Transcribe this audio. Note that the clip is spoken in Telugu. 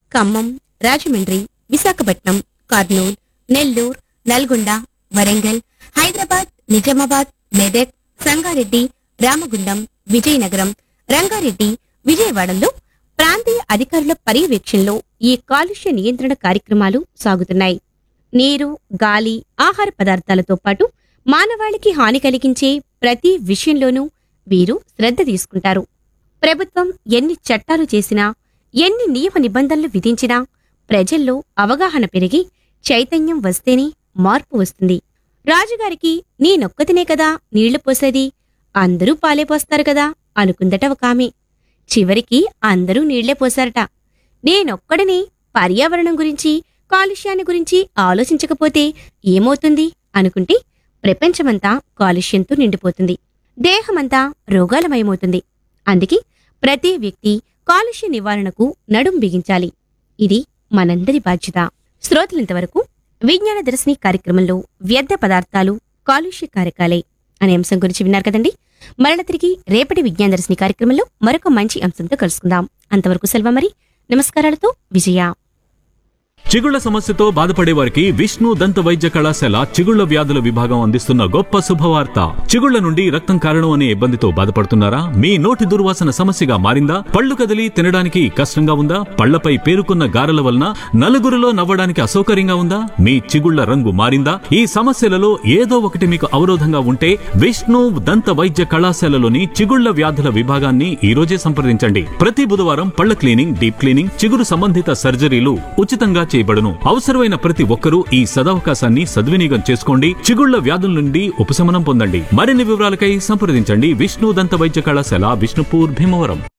ఖమ్మం రాజమండ్రి విశాఖపట్నం కర్నూలు నెల్లూరు నల్గొండ వరంగల్ హైదరాబాద్ నిజామాబాద్ మెదక్ సంగారెడ్డి రామగుండం విజయనగరం రంగారెడ్డి విజయవాడలో ప్రాంతీయ అధికారుల పర్యవేక్షణలో ఈ కాలుష్య నియంత్రణ కార్యక్రమాలు సాగుతున్నాయి నీరు గాలి ఆహార పదార్థాలతో పాటు మానవాళికి హాని కలిగించే ప్రతి విషయంలోనూ వీరు శ్రద్ధ తీసుకుంటారు ప్రభుత్వం ఎన్ని చట్టాలు చేసినా ఎన్ని నియమ నిబంధనలు విధించినా ప్రజల్లో అవగాహన పెరిగి చైతన్యం వస్తేనే మార్పు వస్తుంది రాజుగారికి నేనొక్కతినే కదా నీళ్లు పోసేది అందరూ పాలే పోస్తారు కదా అనుకుందట ఒక ఆమె చివరికి అందరూ నీళ్లే పోశారట నేనొక్కడనే పర్యావరణం గురించి కాలుష్యాన్ని గురించి ఆలోచించకపోతే ఏమవుతుంది అనుకుంటే ప్రపంచమంతా కాలుష్యంతో నిండిపోతుంది దేహమంతా రోగాలమయమవుతుంది అందుకే ప్రతి వ్యక్తి కాలుష్య నివారణకు నడుం బిగించాలి ఇది మనందరి బాధ్యత శ్రోతలంతవరకు విజ్ఞాన దర్శిని కార్యక్రమంలో వ్యర్థ పదార్థాలు కాలుష్య కారకాలే అనే అంశం గురించి విన్నారు కదండి మరణ తిరిగి రేపటి విజ్ఞాన దర్శిని కార్యక్రమంలో మరొక మంచి అంశంతో కలుసుకుందాం అంతవరకు సెలవు మరి నమస్కారాలతో విజయ చిగుళ్ల సమస్యతో బాధపడే వారికి విష్ణు దంత వైద్య కళాశాల చిగుళ్ల వ్యాధుల విభాగం అందిస్తున్న గొప్ప శుభవార్త చిగుళ్ల నుండి రక్తం కారణం అనే ఇబ్బందితో బాధపడుతున్నారా మీ నోటి దుర్వాసన సమస్యగా మారిందా పళ్ళు కదిలి తినడానికి కష్టంగా ఉందా పళ్లపై పేరుకున్న గారెల వలన నలుగురిలో నవ్వడానికి అసౌకర్యంగా ఉందా మీ చిగుళ్ల రంగు మారిందా ఈ సమస్యలలో ఏదో ఒకటి మీకు అవరోధంగా ఉంటే విష్ణు దంత వైద్య కళాశాలలోని చిగుళ్ల వ్యాధుల విభాగాన్ని ఈ రోజే సంప్రదించండి ప్రతి బుధవారం పళ్ల క్లీనింగ్ డీప్ క్లీనింగ్ చిగురు సంబంధిత సర్జరీలు ఉచితంగా చేయబడును అవసరమైన ప్రతి ఒక్కరూ ఈ సదవకాశాన్ని సద్వినియోగం చేసుకోండి చిగుళ్ల వ్యాధుల నుండి ఉపశమనం పొందండి మరిన్ని వివరాలకై సంప్రదించండి విష్ణు దంత వైద్య కళాశాల విష్ణుపూర్ భీమవరం